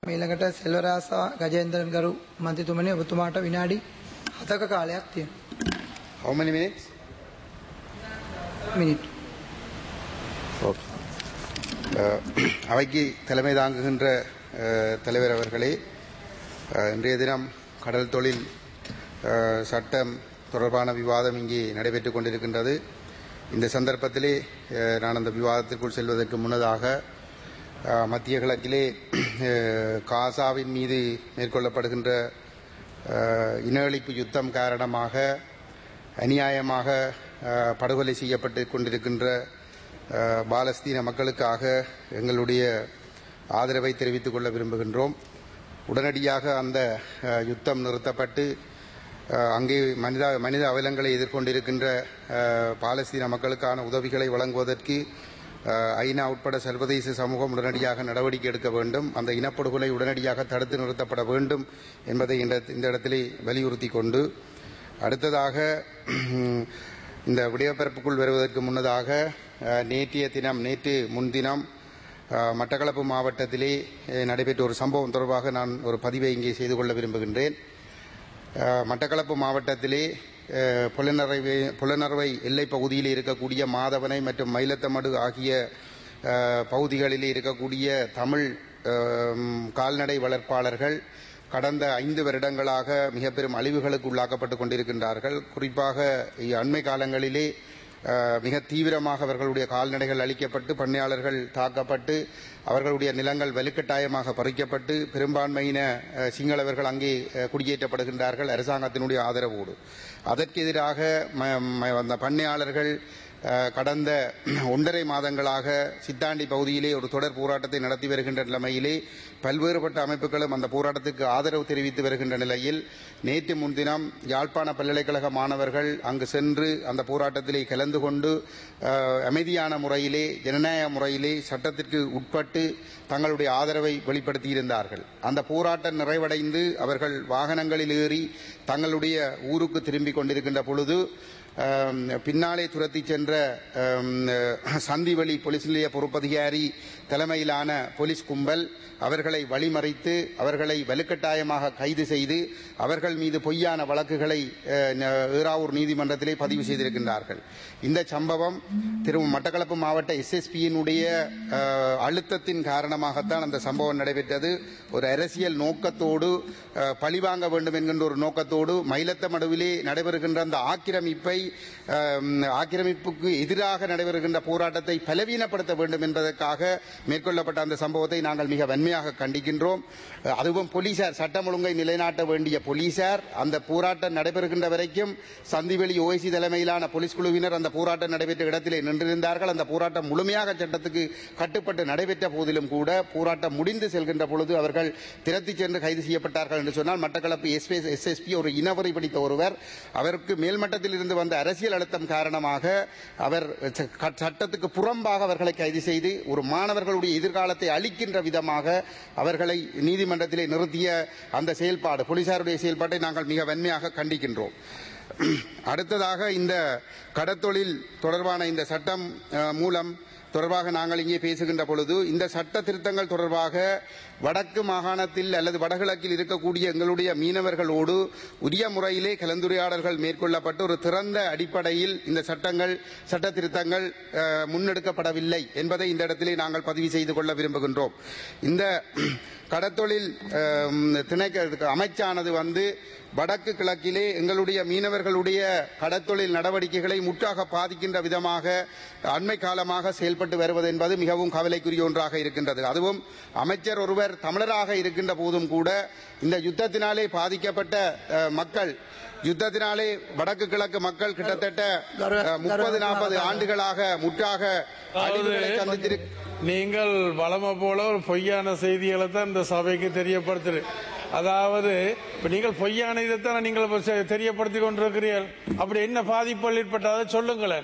ඊළඟට සෙල්වරාසා ගජේන්ද්‍රන් ගරු මන්ත්‍රීතුමනි ඔබතුමාට විනාඩි 7ක කාලයක් තියෙනවා. How many minutes? මිනිත්තු. ஓகே அஹ், அவைக்கு தலைமை தாங்குகின்ற அஹ், தலைவர் அவர்களே அஹ், இன்றைய தினம் கடல் தொழில் அஹ், சட்டம் தொடர்பான விவாதம் இங்கே நடைபெற்றுக் கொண்டிருக்கின்றது இந்த சந்தர்ப்பத்திலே அஹ், நான் அந்த விவாதத்திற்குள் செல்வதற்கு முன்னதாக அஹ், மத்திய கிழக்கிலே அஹ், காசாவின் மீது மேற்கொள்ளப்படுகின்ற அஹ், இன அழிப்பு யுத்தம் காரணமாக அநியாயமாக அஹ், படுகொலை செய்யப்பட்டு கொண்டிருக்கின்ற அஹ், பாலஸ்தீன மக்களுக்காக எங்களுடைய ஆதரவை தெரிவித்துக் கொள்ள விரும்புகின்றோம் உடனடியாக அந்த அஹ், யுத்தம் நிறுத்தப்பட்டு அஹ், அங்கே மனித மனித அவலங்களை எதிர்கொண்டிருக்கின்ற அஹ், பாலஸ்தீன மக்களுக்கான உதவிகளை வழங்குவதற்கு அஹ், ஐநா உட்பட சர்வதேச சமூகம் உடனடியாக நடவடிக்கை எடுக்க வேண்டும் அந்த இனப்படுகொலை உடனடியாக தடுத்து நிறுத்தப்பட வேண்டும் என்பதை இந்த இந்த இடத்திலே வலியுறுத்தி கொண்டு அடுத்ததாக இந்த விடயப்பரப்புக்குள் வருவதற்கு முன்னதாக அஹ், நேற்றைய தினம் நேற்று முன்தினம் அஹ், மட்டக்களப்பு மாவட்டத்திலே அஹ், நடைபெற்ற ஒரு சம்பவம் தொடர்பாக நான் ஒரு பதிவை இங்கே செய்து கொள்ள விரும்புகின்றேன் அஹ், மட்டக்களப்பு மாவட்டத்திலே அஹ், புலனறுவை புலனறுவை எல்லைப் பகுதியில் இருக்கக்கூடிய மாதவனை மற்றும் மயிலத்தமடு ஆகிய அஹ், பகுதிகளிலே இருக்கக்கூடிய தமிழ் அஹ், கால்நடை வளர்ப்பாளர்கள் கடந்த ஐந்து வருடங்களாக மிக பெரும் அழிவுகளுக்கு உள்ளாக்கப்பட்டுக் கொண்டிருக்கின்றார்கள் குறிப்பாக இ- அண்மை காலங்களிலே அஹ், மிக தீவிரமாக அவர்களுடைய கால்நடைகள் அழிக்கப்பட்டு பண்ணையாளர்கள் தாக்கப்பட்டு அவர்களுடைய நிலங்கள் வலுக்கட்டாயமாக பறிக்கப்பட்டு பெரும்பான்மையின அஹ், சிங்களவர்கள் அங்கே அஹ், குடியேற்றப்படுகின்றார்கள் அரசாங்கத்தினுடைய ஆதரவோடு அதற்கு எதிராக ம- ம- அந்த பண்ணையாளர்கள் அஹ், கடந்த ஒன்றரை மாதங்களாக சித்தாண்டி பகுதியிலே ஒரு தொடர் போராட்டத்தை நடத்தி வருகின்ற நிலைமையிலே பல்வேறுபட்ட அமைப்புகளும் அந்த போராட்டத்துக்கு ஆதரவு தெரிவித்து வருகின்ற நிலையில் நேற்று முன்தினம் யாழ்ப்பாண பல்கலைக்கழக மாணவர்கள் அங்கு சென்று அந்த போராட்டத்திலே கலந்து கொண்டு அஹ், அமைதியான முறையிலே ஜனநாயக முறையிலே சட்டத்திற்கு உட்பட்டு தங்களுடைய ஆதரவை வெளிப்படுத்தியிருந்தார்கள் அந்த போராட்டம் நிறைவடைந்து அவர்கள் வாகனங்களில் ஏறி தங்களுடைய ஊருக்கு திரும்பிக் கொண்டிருக்கின்ற பொழுது ஆம், பின்னாலே துரத்தி சென்ற ஆம், சந்திவெளி போலீஸ் நிலைய பொறுப்பதிகாரி தலைமையிலான போலீஸ் கும்பல் அவர்களை வழிமறைத்து அவர்களை வலுக்கட்டாயமாக கைது செய்து அவர்கள் மீது பொய்யான வழக்குகளை அஹ், ந- ஏறாவூர் நீதிமன்றத்திலே பதிவு செய்திருக்கின்றார்கள் இந்த சம்பவம் திரு மட்டக்களப்பு மாவட்ட எஸ்எஸ்பியினுடைய அழுத்தத்தின் காரணமாகத்தான் அந்த சம்பவம் நடைபெற்றது ஒரு அரசியல் நோக்கத்தோடு அஹ், பழிவாங்க வேண்டும் என்கின்ற ஒரு நோக்கத்தோடு மயிலத்தமடுவிலே நடைபெறுகின்ற அந்த ஆக்கிரமிப்பை அஹ், ஆக்கிரமிப்புக்கு எதிராக நடைபெறுகின்ற போராட்டத்தை பலவீனப்படுத்த வேண்டும் என்பதற்காக மேற்கொள்ளப்பட்ட அந்த சம்பவத்தை நாங்கள் மிக வன்மையாக கண்டிக்கின்றோம் அஹ், அதுவும் போலீசார் சட்டம் ஒழுங்கை நிலைநாட்ட வேண்டிய போலீசார் அந்த போராட்டம் நடைபெறுகின்ற வரைக்கும் சந்திவெளி ஓய்சி தலைமையிலான போலீஸ் குழுவினர் அந்த போராட்டம் நடைபெற்ற இடத்திலே நின்றிருந்தார்கள் அந்த போராட்டம் முழுமையாக சட்டத்துக்கு கட்டுப்பட்டு நடைபெற்ற போதிலும் கூட போராட்டம் முடிந்து செல்கின்ற பொழுது அவர்கள் திரத்தி சென்று கைது செய்யப்பட்டார்கள் என்று சொன்னால் மட்டக்களப்பு எஸ்எஸ்பி ஒரு இனவரை பிடித்த ஒருவர் அவருக்கு மேல்மட்டத்தில் இருந்து வந்த அரசியல் அழுத்தம் காரணமாக அவர் ச- க- சட்டத்துக்கு புறம்பாக அவர்களை கைது செய்து ஒரு மாணவர்களுடைய எதிர்காலத்தை அளிக்கின்ற விதமாக அவர்களை நீதிமன்றத்திலே நிறுத்திய அந்த செயல்பாடு போலீசாருடைய செயல்பாட்டை நாங்கள் மிக வன்மையாக கண்டிக்கின்றோம் அடுத்ததாக இந்த கடத்தொழில் தொடர்பான இந்த சட்டம் அஹ், மூலம் தொடர்பாக நாங்கள் இங்கே பேசுகின்ற பொழுது இந்த சட்ட திருத்தங்கள் தொடர்பாக வடக்கு மாகாணத்தில் அல்லது வடகிழக்கில் இருக்கக்கூடிய எங்களுடைய மீனவர்களோடு உரிய முறையிலே கலந்துரையாடல்கள் மேற்கொள்ளப்பட்டு ஒரு திறந்த அடிப்படையில் இந்த சட்டங்கள் சட்ட திருத்தங்கள் அஹ், முன்னெடுக்கப்படவில்லை என்பதை இந்த இடத்திலே நாங்கள் பதிவு செய்து கொள்ள விரும்புகின்றோம் இந்த கடத்தொழில் அஹ், திணைக்க அமைச்சானது வந்து வடக்கு கிழக்கிலே எங்களுடைய மீனவர்களுடைய கடத்தொழில் நடவடிக்கைகளை முற்றாக பாதிக்கின்ற விதமாக அண்மை காலமாக செயல்பட்டு வருவது என்பது மிகவும் கவலைக்குரிய ஒன்றாக இருக்கின்றது அதுவும் அமைச்சர் ஒருவர் தமிழராக இருக்கின்ற போதும் கூட இந்த யுத்தத்தினாலே பாதிக்கப்பட்ட அஹ், மக்கள் யுத்தத்தினாலே வடக்கு கிழக்கு மக்கள் கிட்டத்தட்ட முப்பது நாற்பது ஆண்டுகளாக முற்றாக அழிவுகளை சந்தித்திரு நீங்கள் வளமை போல ஒரு பொய்யான செய்திகளை தான் இந்த சபைக்கு தெரியப்படுத்துது அதாவது இப்ப நீங்கள் பொய்யான இதைத்தான் நீங்கள் இப்ப செ- தெரியப்படுத்திக் கொண்டிருக்கிறீர்கள் அப்படி என்ன பாதிப்புகள் ஏற்பட்டதை சொல்லுங்களேன்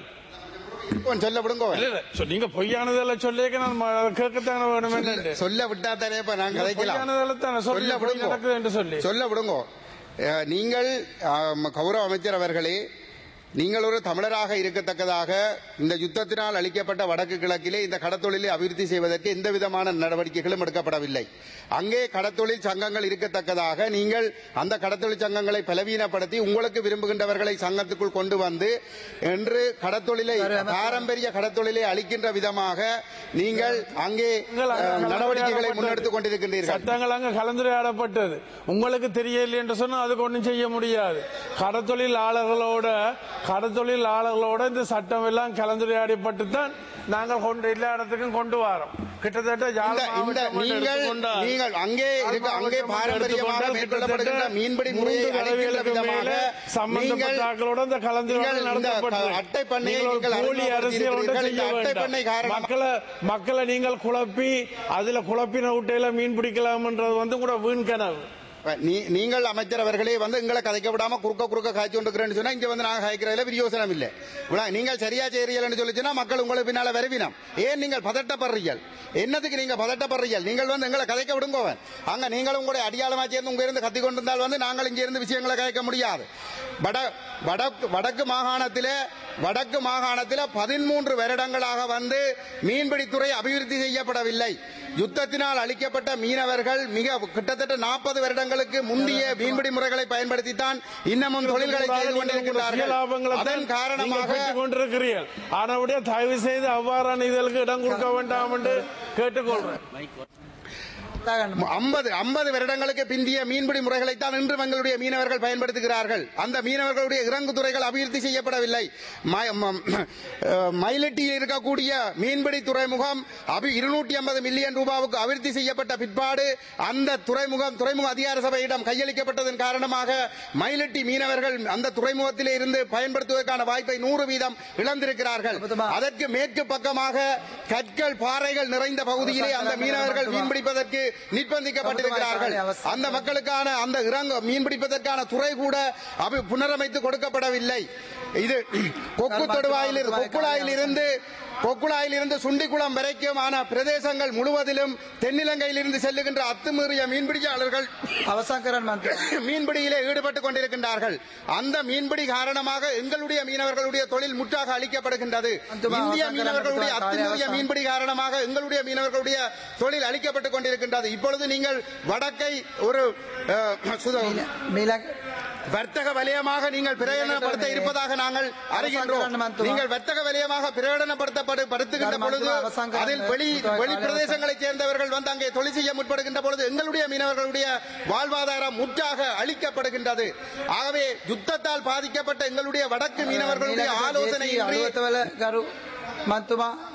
சொல்ல விடுங்க இல்ல இல்ல சொ- நீங்க பொய்யானதெல்லாம் சொல்லிக்க நான் ம- அதை கேட்கத்தானே வேணும் என்னண்டு சொல்ல விட்டா தானே இப்ப நான் கதைக்கலாம் பொய்யானதெல்லாம் தானே சொல்லி சொல்ல அப்படி விடுங்க நடக்குது என்று சொல்லி சொல்ல விடுங்க அஹ், நீங்கள் ஆம், கௌரவ அமைச்சர் அவர்களே நீங்கள் ஒரு தமிழராக இருக்கத்தக்கதாக இந்த யுத்தத்தினால் அளிக்கப்பட்ட வடக்கு கிழக்கிலே இந்த கடத்தொழிலை அபிவிருத்தி செய்வதற்கு எந்த விதமான நடவடிக்கைகளும் எடுக்கப்படவில்லை அங்கே கடத்தொழில் சங்கங்கள் இருக்கத்தக்கதாக நீங்கள் அந்த கடத்தொழில் சங்கங்களை பலவீனப்படுத்தி உங்களுக்கு விரும்புகின்றவர்களை சங்கத்துக்குள் கொண்டு வந்து என்று கடத்தொழிலை பாரம்பரிய கடத்தொழிலை அளிக்கின்ற விதமாக நீங்கள் அங்கே அஹ், நடவடிக்கைகளை முன்னெடுத்துக் கொண்டிருக்கின்றீர்கள் சட்டங்கள் அங்க கலந்துரையாடப்பட்டது உங்களுக்கு தெரியல என்று சொன்னா அதுக்கு ஒன்றும் செய்ய முடியாது கடத்தொழிலாளர்களோட கடத்தொழிலாளர்களோட இந்த சட்டம் எல்லாம் கலந்துரையாடப்பட்டு தான் நாங்கள் கொண்டு எல்லா இடத்துக்கும் கொண்டு வரோம் கிட்டத்தட்ட யாழ் இந்த இந்த மாவட்டம் மட்டும் நீங்கள் எடுத்துக்கொண்டால் நீங்கள் அங்கே இருக்க அங்கே மாவட்டம் பாரம்பரியமாக எடுத்துக்கொண்டால் மேற்கொள்ளப்படுகின்ற கிட்டத்தட்ட மீன்பிடி முறையை மூன்று அளிக்கின்ற தடவைகளுக்கு விதமாக மேலே சம்பந்தப்பட்ட நீங்கள் ஆட்களோட இந்த கலந்துரையாடல் நீங்கள் இந்த நடத்தப்பட்டது. அட்டை பண்ணையை நீங்கள் ஒரு நீங்கள் போலி அரசியல் ஒன்றை அறிமுகப்படுத்தியிருக்கிறீர்கள். இந்த செய்ய அட்டை வேண்டாம். பண்ணை காரணமாக மக்களை மக்களை நீங்கள் குழப்பி அதுல குழப்பின விட்டையில மீன் பிடிக்கலாம்ன்றது வந்து கூட வீண் கனவு நீ- நீங்கள் அமைச்சர் அவர்களே வந்து எங்களை கதைக்க விடாம குறுக்க குறுக்க காய்ச்சி கொண்டிருக்கிறேன்னு சொன்னா இங்க வந்து நாங்க காய்க்கிறதுல விரியோசனம் இல்ல இவ்வளவு நீங்கள் சரியா செய்றீங்கன்னு சொல்லிச்சுன்னா மக்கள் உங்களுக்கு பின்னால வருவினம் ஏன் நீங்கள் பதட்டப்படுறீர்கள் என்னத்துக்கு நீங்க பதட்டப்படுறீர்கள் நீங்கள் வந்து எங்களை கதைக்க விடுங்கோவன் அங்க நீங்களும் உங்களுடைய அடியாளமா சேர்ந்து உங்க இருந்து கத்தி கொண்டிருந்தால் வந்து நாங்கள் இங்க இருந்து விஷயங்களை கதைக்க முடியாது வட வடக்கு வடக்கு மாகாணத்திலே வடக்கு மாகாணத்தில பதிமூன்று வருடங்களாக வந்து மீன்பிடித்துறை அபிவிருத்தி செய்யப்படவில்லை யுத்தத்தினால் அளிக்கப்பட்ட மீனவர்கள் மிக கிட்டத்தட்ட நாற்பது வருடங்களுக்கு முந்தைய மீன்பிடி முறைகளை பயன்படுத்தித்தான் இன்னமும் தொழில்களை செய்து சுய கொண்டிருக்கிறார்கள் லாபங்களை அதன் தான் காரணமாக நீங்கள் பெற்றுக் கொண்டிருக்கிறீர்கள் ஆனவுடைய தயவு செய்து அவ்வாறான இதற்கு இடம் கொடுக்க வேண்டாம் என்று கேட்டுக்கொள்றேன் ஐம்பது ஐம்பது வருடங்களுக்கு பிந்திய மீன்பிடி முறைகளைத்தான் இன்று எங்களுடைய மீனவர்கள் பயன்படுத்துகிறார்கள் அந்த மீனவர்களுடைய இறங்கு துறைகள் அபிவிருத்தி செய்யப்படவில்லை ம- ம- அஹ், மயிலட்டியில் இருக்கக்கூடிய மீன்பிடி துறைமுகம் அபி இருநூற்றி ஐம்பது மில்லியன் ரூபாவுக்கு அபிவிருத்தி செய்யப்பட்ட பிற்பாடு அந்த துறைமுகம் துறைமுக அதிகார சபையிடம் கையளிக்கப்பட்டதன் காரணமாக மயிலட்டி மீனவர்கள் அந்த துறைமுகத்திலே இருந்து பயன்படுத்துவதற்கான வாய்ப்பை நூறு வீதம் இழந்திருக்கிறார்கள் அதற்கு மேற்கு பக்கமாக கற்கள் பாறைகள் நிறைந்த பகுதியிலே அந்த மீனவர்கள் மீன்பிடிப்பதற்கு நிர்பந்திக்கப்பட்டிருக்கிறார்கள் அந்த மக்களுக்கான அந்த இறங்கு மீன்பிடிப்பதற்கான துறை கூட அபி புனரமைத்து கொடுக்கப்படவில்லை இது கொக்கு தொடுவாயில் கொக்குழாயில் இருந்து கொக்குழாயில் இருந்து சுண்டிக்குளம் வரைக்குமான பிரதேசங்கள் முழுவதிலும் தென்னிலங்கையில் இருந்து செல்லுகின்ற அத்துமீறிய மீன்பிடியாளர்கள் අවසන් කරන්න මන්ත්‍රී மீன்பிடியிலே ஈடுபட்டுக் கொண்டிருக்கின்றார்கள் அந்த மீன்பிடி காரணமாக எங்களுடைய மீனவர்களுடைய தொழில் முற்றாக அளிக்கப்படுகின்றது அந்துமா, இந்திய அவசான் மீனவர்களுடைய காலம் அத்துமீறிய அவசான். மீன்பிடி காரணமாக எங்களுடைய மீனவர்களுடைய தொழில் அளிக்கப்பட்டுக் கொண்டிருக்கின்றது இப்பொழுது நீங்கள் வடக்கை ஒரு அஹ், சுத- මීලක් வர்த்தக வலயமாக நீங்கள் பிரயோஜனப்படுத்த இருப்பதாக நாங்கள் அறிகின்றோம் அவசான் நீங்கள் வர்த்தக வலயமாக பிரயோஜனப்படுத்தப்படுகின்ற பொழுது அவசான் அதில் வெளி வெளி பிரதேசங்களைச் சேர்ந்தவர்கள் வந்து அங்கே தொழில் செய்ய முற்படுகின்ற பொழுது எங்களுடைய மீனவர்களுடைய வாழ்வாதாரம் முற்றாக அளிக்கப்படுகின்றது ஆகவே யுத்தத்தால் பாதிக்கப்பட்ட எங்களுடைய வடக்கு மீனவர்களுடைய ஆலோசனை අලුවතවල ගරු මන්තුමා